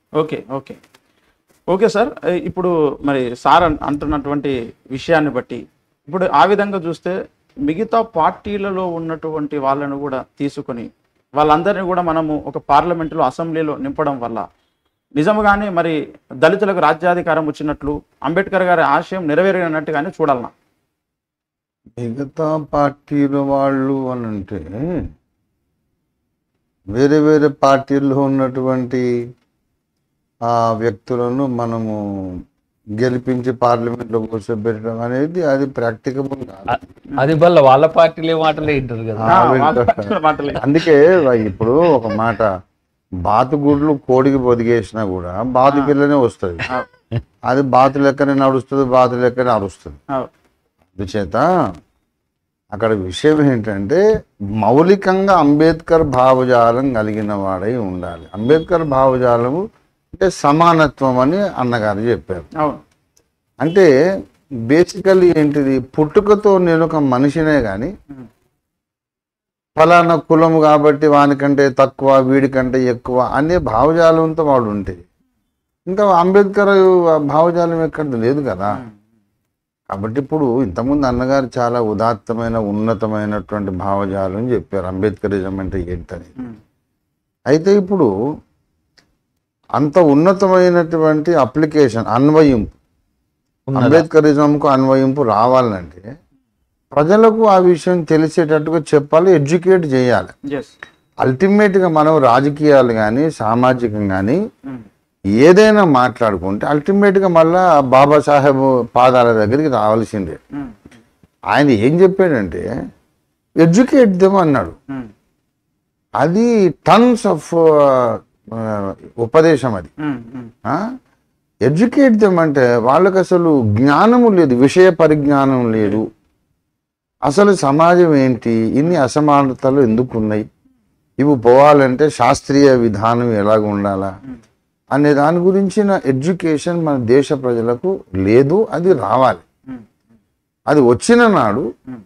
Okay okay okay sir ఏ, ఇప్పుడు మరి సార్ అన్- అంటున్నటువంటి విషయాన్ని బట్టి ఇప్పుడు ఆ విధంగా చూస్తే మిగతా పార్టీలలో ఉన్నటువంటి వాళ్ళను కూడా తీసుకొని వాళ్ళందరినీ కూడా మనము ఒక పార్లమెంటులో అసెంబ్లీలో నింపడం వల్ల నిజంగానే మరి దళితులకు రాజ్యాధికారం వచ్చినట్లు అంబేద్కర్ గారి ఆశయం నెరవేరినట్టుగానే చూడాలన్నా మిగతా పార్టీల వాళ్ళు అని అంటే వేరే వేరే పార్టీల్లో ఉన్నటువంటి ఆ వ్యక్తులను మనము గెలిపించి పార్లమెంట్లో కూర్చోబెట్టడం అనేది అది ప్రాక్టికబుల్ కాదు అది వల్ల వాళ్ళ పార్టీలే మాటలే వింటారు కదా ఆ, ఆ, వాళ్ళ వింటా. పార్టీల మాటలే. అందుకే ఇప్పుడు ఒక మాట బాతుగుడ్లు కోడికి పొదిగేసినా కూడా బాతు పిల్లనే వస్తుంది ఆ, అది బాతు లెక్కనే నడుస్తుంది బాతు లెక్కనే అరుస్తుంది ఆ, అందుచేత అక్కడ విషయం ఏంటంటే మౌలికంగా అంబేద్కర్ భావజాలం కలిగిన వాడై ఉండాలి అంబేద్కర్ భావజాలము అంటే సమానత్వం అని అన్నగారు చెప్పారు అవును అంటే బేసికల్లీ ఏంటిది పుట్టుకతో నేను ఒక మనిషినే కానీ ఉమ్, ఫలానా కులము కాబట్టి వానికంటే తక్కువ వీడికంటే ఎక్కువ అనే భావజాలంతో వాడు ఉంటే ఇంకా అంబేద్కర్ భావజాలం ఎక్కడ లేదు కదా కాబట్టి ఇప్పుడు ఇంతకుముందు అన్నగారు చాలా ఉదాత్తమైన ఉన్నతమైనటువంటి భావజాలం చెప్పారు అంబేద్కరిజం అంటే ఏంటని ఉమ్, అయితే ఇప్పుడు అంత ఉన్నతమైనటువంటి అప్లికేషన్ అన్వయింపు ఉన్నదా? అంబేద్కరిజంకు అన్వయింపు రావాలంటే ప్రజలకు ఆ విషయం తెలిసేటట్టుగా చెప్పాలి ఎడ్యుకేట్ చేయాలి ఎస్ అల్టిమేట్గా మనం రాజకీయాలు కానీ సామాజికం కానీ ఉమ్, ఏదైనా మాట్లాడుకుంటే అల్టిమేట్గా మళ్ళా బాబాసాహెబ్ పాదాల దగ్గరికి రావాల్సిందే ఉమ్, ఆయన ఏం చెప్పాడంటే ఎడ్యుకేట్ దెమ్ అన్నాడు ఉమ్, అది టన్స్ ఆఫ్ ఉపదేశం అది ఉమ్, ఉమ్, ఎడ్యుకేట్ దెమ్ అంటే వాళ్ళకి అసలు జ్ఞానము లేదు విషయ పరిజ్ఞానం లేదు అసలు సమాజం ఏంటి ఇన్ని అసమానతలు ఎందుకు ఉన్నాయి ఇవి పోవాలంటే శాస్త్రీయ విధానం ఎలాగ ఉండాలా అనే దాని గురించిన ఎడ్యుకేషన్ మన దేశ ప్రజలకు లేదు అది రావాలి ఉమ్, అది వచ్చిన నాడు ఉమ్,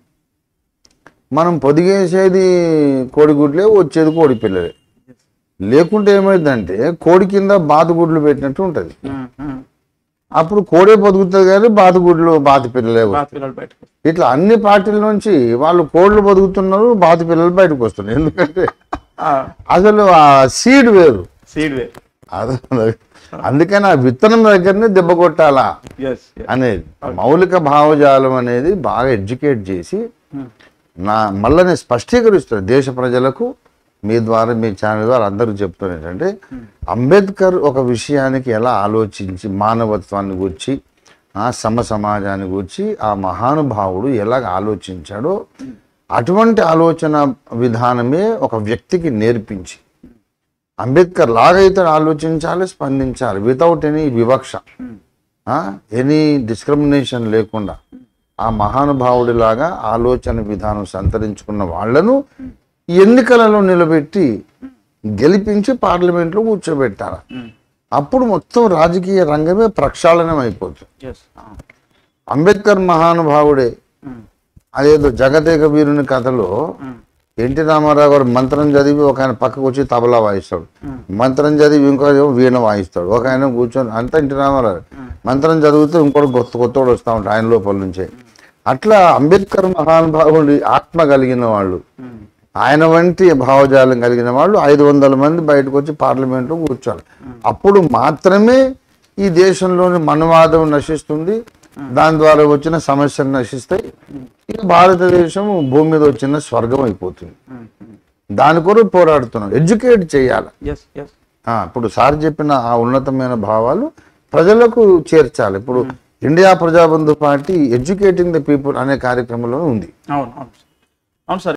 మనం పొదిగేసేది కోడిగుడ్లే వచ్చేది కోడి పిల్లలే లేకుంటే ఏమైందంటే కోడి కింద బాతుగుడ్లు పెట్టినట్టు ఉంటుంది ఉమ్, ఉమ్. అప్పుడు కోడే బతుకుతుంది కానీ బాతుగుడ్లు బాతు పిల్లలే వస్తాయి. బాత్ పిల్లలు బయటకు ఇట్లా అన్ని పార్టీల నుంచి వాళ్ళు కోళ్ళు బతుకుతున్నారు బాతు పిల్లలు బయటకు వస్తున్నారు ఎందుకంటే అసలు ఆ సీడ్ వేరు సీడ్ వే అదే అందుకని ఆ విత్తనం దగ్గరనే దెబ్బ కొట్టాలా ఎస్ అనేది మౌలిక భావజాలం అనేది బాగా ఎడ్యుకేట్ చేసి నా మళ్ళీ నేను స్పష్టీకరిస్తాను దేశ ప్రజలకు మీ ద్వారా మీ ఛానల్ ద్వారా అందరికి చెప్తాను ఏంటంటే అంబేద్కర్ ఒక విషయానికి ఎలా ఆలోచించి మానవత్వాన్ని గురించి ఆ సమ సమాజాన్ని గురించి ఆ మహానుభావుడు ఎలాగ ఆలోచించాడో అటువంటి ఆలోచన విధానమే ఒక వ్యక్తికి నేర్పించి అంబేద్కర్ లాగైతే ఆలోచించాలి స్పందించాలి వితౌట్ ఎనీ వివక్ష ఎనీ డిస్క్రిమినేషన్ లేకుండా ఆ మహానుభావుడిలాగా ఆలోచన విధానం సంతరించుకున్న వాళ్ళను ఎన్నికలలో నిలబెట్టి గెలిపించి పార్లమెంట్లో కూర్చోబెట్టాలి అప్పుడు మొత్తం రాజకీయ రంగమే ప్రక్షాళనం అయిపోతుంది ఎస్ అంబేద్కర్ మహానుభావుడే అదేదో జగదేక వీరుని కథలో ఎన్టీ రామారావు గారు మంత్రం చదివి ఒక ఆయన పక్కకు వచ్చి తబలా వాయిస్తాడు మంత్రం చదివి ఇంకో ఏమో వీణ వాయిస్తాడు ఒక ఆయన కూర్చొని అంతా ఎన్టీ రామారావు మంత్రం చదివితే ఇంకోటి కొత్త కొత్తోడు వస్తూ ఉంటాడు ఆయన లోపల నుంచే అట్లా అంబేద్కర్ మహానుభావుడి ఆత్మ కలిగిన వాళ్ళు ఆయన వంటి భావజాలం కలిగిన వాళ్ళు ఐదు వందల మంది బయటకు వచ్చి పార్లమెంట్లో కూర్చోవాలి అప్పుడు మాత్రమే ఈ దేశంలోని మనవాదం నశిస్తుంది దాని ద్వారా వచ్చిన సమస్యలు నశిస్తాయి ఇక భారతదేశం భూమి మీద వచ్చిన స్వర్గం అయిపోతుంది దాని కొరకు పోరాడుతున్నాం ఎడ్యుకేట్ చేయాలి ఎస్ ఎస్ ఆ, ఇప్పుడు సార్ చెప్పిన ఆ ఉన్నతమైన భావాలు ప్రజలకు చేర్చాలి ఇప్పుడు India Prajabandhu party educating the people అనే కార్యక్రమంలో ఉంది అవును అవును అవును సార్